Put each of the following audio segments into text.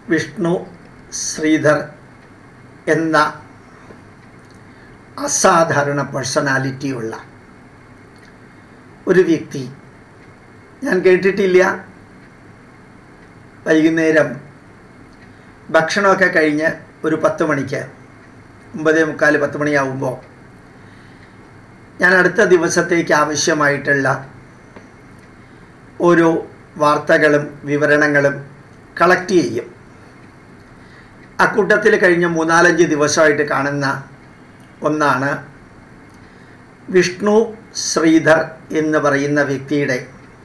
വിഷ്ണു ശ്രീധർ എന്ന അസാധാരണ പേഴ്സണാലിറ്റിയുള്ള ഒരു വ്യക്തി ഞാൻ കേട്ടിട്ടില്ല വൈകുന്നേരം ഭക്ഷണമൊക്കെ കഴിഞ്ഞ് ഒരു പത്ത് മണിക്ക് ഒമ്പതേ മുക്കാൽ പത്ത് മണിയാവുമ്പോൾ ഞാൻ അടുത്ത ദിവസത്തേക്ക് ആവശ്യമായിട്ടുള്ള ഓരോ വാർത്തകളും വിവരണങ്ങളും കളക്ട് ചെയ്യും അക്കൂട്ടത്തിൽ കഴിഞ്ഞ മൂന്നാലഞ്ച് ദിവസമായിട്ട് കാണുന്ന ഒന്നാണ് വിഷ്ണു ശ്രീധർ എന്ന് പറയുന്ന വ്യക്തിയുടെ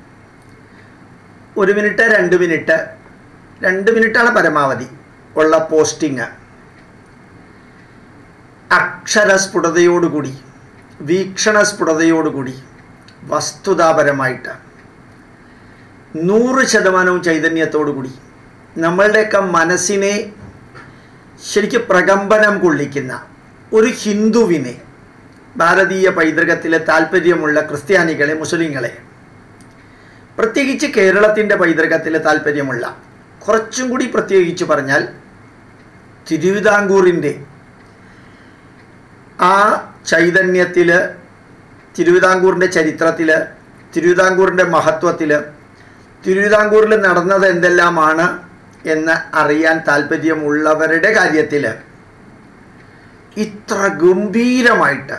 ഒരു മിനിറ്റ് രണ്ട് മിനിറ്റ് രണ്ട് മിനിറ്റാണ് പരമാവധി ഉള്ള പോസ്റ്റിങ് അക്ഷരസ്ഫുടതയോടുകൂടി വീക്ഷണസ്ഫുടതയോടുകൂടി വസ്തുതാപരമായിട്ട് നൂറ് ശതമാനവും ചൈതന്യത്തോടുകൂടി നമ്മളുടെയൊക്കെ മനസ്സിനെ ശരിക്കും പ്രകമ്പനം കൊള്ളിക്കുന്ന ഒരു ഹിന്ദുവിനെ ഭാരതീയ പൈതൃകത്തിലെ താല്പര്യമുള്ള ക്രിസ്ത്യാനികളെ മുസ്ലിങ്ങളെ പ്രത്യേകിച്ച് കേരളത്തിൻ്റെ പൈതൃകത്തിലെ താല്പര്യമുള്ള കുറച്ചും കൂടി പ്രത്യേകിച്ച് പറഞ്ഞാൽ തിരുവിതാംകൂറിൻ്റെ ആ ചൈതന്യത്തിൽ തിരുവിതാംകൂറിൻ്റെ ചരിത്രത്തിൽ തിരുവിതാംകൂറിൻ്റെ മഹത്വത്തിൽ തിരുവിതാംകൂറിൽ നടന്നത് എന്തെല്ലാമാണ് എന്ന് അറിയാൻ താല്പര്യമുള്ളവരുടെ കാര്യത്തിൽ ഇത്ര ഗംഭീരമായിട്ട്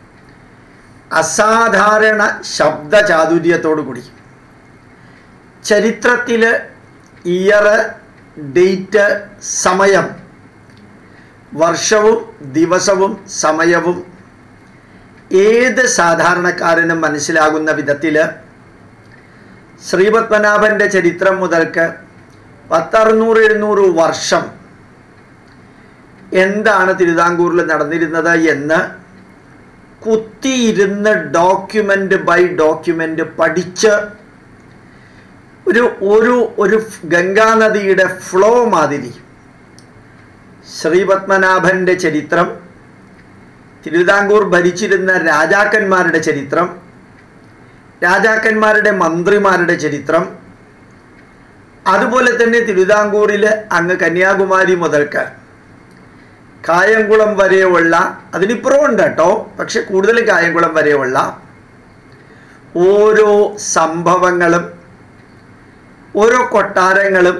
അസാധാരണ ശബ്ദചാതുര്യത്തോടു കൂടി ചരിത്രത്തിൽ ഇയർ ഡേറ്റ് സമയം വർഷവും ദിവസവും സമയവും ഏത് സാധാരണക്കാരനും മനസ്സിലാകുന്ന വിധത്തിൽ ശ്രീപത്മനാഭൻ്റെ ചരിത്രം മുതൽക്ക് പത്തറുന്നൂറ് എഴുന്നൂറ് വർഷം എന്താണ് തിരുവിതാംകൂറിൽ നടന്നിരുന്നത് എന്ന് കുത്തിയിരുന്ന് ഡോക്യുമെൻ്റ് ബൈ ഡോക്യുമെൻ്റ് പഠിച്ച് ഒരു ഒരു ഒരു ഗംഗാനദിയുടെ ഫ്ലോ മാതിരി ശ്രീപത്മനാഭൻ്റെ ചരിത്രം തിരുവിതാംകൂർ ഭരിച്ചിരുന്ന രാജാക്കന്മാരുടെ ചരിത്രം രാജാക്കന്മാരുടെ മന്ത്രിമാരുടെ ചരിത്രം അതുപോലെ തന്നെ തിരുവിതാംകൂറിൽ അങ്ങ് കന്യാകുമാരി മുതൽക്ക് കായംകുളം വരെയുള്ള അതിനിപ്പുറം ഉണ്ട് കേട്ടോ പക്ഷെ കൂടുതലും കായംകുളം വരെയുള്ള ഓരോ സംഭവങ്ങളും ഓരോ കൊട്ടാരങ്ങളും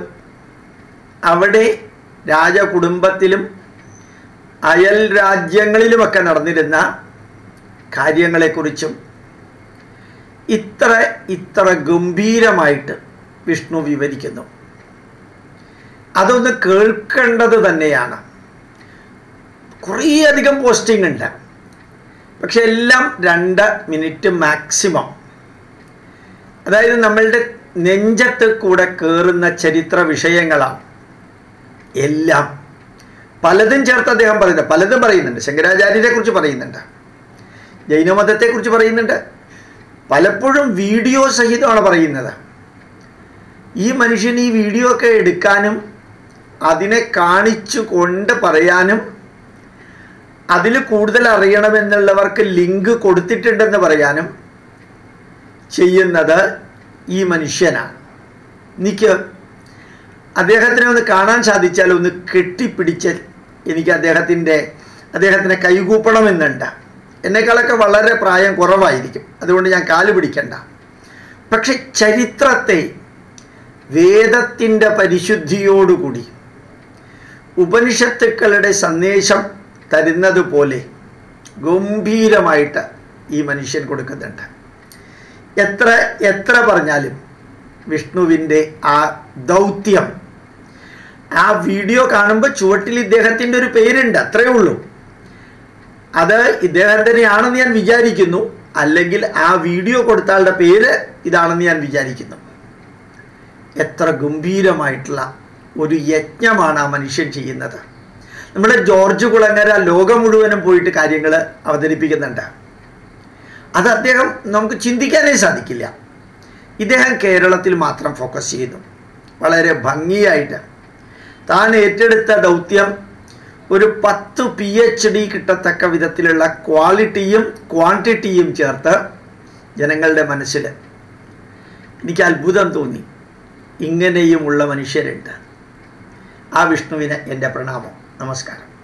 അവിടെ രാജകുടുംബത്തിലും അയൽ രാജ്യങ്ങളിലുമൊക്കെ നടന്നിരുന്ന കാര്യങ്ങളെക്കുറിച്ചും ഇത്ര ഇത്ര ഗംഭീരമായിട്ട് വിഷ്ണു വിവരിക്കുന്നു അതൊന്ന് കേൾക്കേണ്ടത് തന്നെയാണ് കുറേയധികം പോസ്റ്റിംഗ് ഉണ്ട് പക്ഷെ എല്ലാം രണ്ട് മിനിറ്റ് മാക്സിമം അതായത് നമ്മളുടെ നെഞ്ചത്ത് കൂടെ കയറുന്ന ചരിത്ര വിഷയങ്ങളാണ് എല്ലാം പലതും ചേർത്ത് അദ്ദേഹം പറയുന്നുണ്ട് പലതും പറയുന്നുണ്ട് ശങ്കരാചാര്യരെ കുറിച്ച് പറയുന്നുണ്ട് ജൈനമതത്തെക്കുറിച്ച് പറയുന്നുണ്ട് പലപ്പോഴും വീഡിയോ സഹിതമാണ് പറയുന്നത് ഈ മനുഷ്യൻ ഈ വീഡിയോ ഒക്കെ എടുക്കാനും അതിനെ കാണിച്ചു കൊണ്ട് പറയാനും അതിൽ കൂടുതൽ അറിയണമെന്നുള്ളവർക്ക് ലിങ്ക് കൊടുത്തിട്ടുണ്ടെന്ന് പറയാനും ചെയ്യുന്നത് ഈ മനുഷ്യനാണ് എനിക്ക് അദ്ദേഹത്തിനെ ഒന്ന് കാണാൻ സാധിച്ചാൽ ഒന്ന് കെട്ടിപ്പിടിച്ച് എനിക്ക് അദ്ദേഹത്തിൻ്റെ അദ്ദേഹത്തിനെ കൈകൂപ്പണമെന്നുണ്ട് എന്നെക്കാളൊക്കെ വളരെ പ്രായം കുറവായിരിക്കും അതുകൊണ്ട് ഞാൻ കാല് പിടിക്കണ്ട പക്ഷെ ചരിത്രത്തെ വേദത്തിൻ്റെ പരിശുദ്ധിയോടുകൂടി ഉപനിഷത്തുക്കളുടെ സന്ദേശം തരുന്നത് പോലെ ഗംഭീരമായിട്ട് ഈ മനുഷ്യൻ കൊടുക്കുന്നുണ്ട് എത്ര എത്ര പറഞ്ഞാലും വിഷ്ണുവിൻ്റെ ആ ദൗത്യം ആ വീഡിയോ കാണുമ്പോൾ ചുവട്ടിൽ ഇദ്ദേഹത്തിൻ്റെ ഒരു പേരുണ്ട് അത്രയേ ഉള്ളൂ അത് ഇദ്ദേഹം തന്നെയാണെന്ന് ഞാൻ വിചാരിക്കുന്നു അല്ലെങ്കിൽ ആ വീഡിയോ കൊടുത്ത ആളുടെ പേര് ഇതാണെന്ന് ഞാൻ വിചാരിക്കുന്നു എത്ര ഗംഭീരമായിട്ടുള്ള ഒരു യജ്ഞമാണ് ആ മനുഷ്യൻ ചെയ്യുന്നത് നമ്മുടെ ജോർജ് കുളങ്ങര ലോകം മുഴുവനും പോയിട്ട് കാര്യങ്ങൾ അവതരിപ്പിക്കുന്നുണ്ട് അത് അദ്ദേഹം നമുക്ക് ചിന്തിക്കാനേ സാധിക്കില്ല ഇദ്ദേഹം കേരളത്തിൽ മാത്രം ഫോക്കസ് ചെയ്യുന്നു വളരെ ഭംഗിയായിട്ട് താൻ ഏറ്റെടുത്ത ദൗത്യം ഒരു പത്ത് പി എച്ച് ഡി കിട്ടത്തക്ക വിധത്തിലുള്ള ക്വാളിറ്റിയും ക്വാണ്ടിറ്റിയും ചേർത്ത് ജനങ്ങളുടെ മനസ്സിൽ എനിക്ക് അത്ഭുതം തോന്നി ഇങ്ങനെയുമുള്ള മനുഷ്യരുണ്ട് ആ വിഷ്ണുവിന് എൻ്റെ പ്രണാമം നമസ്കാരം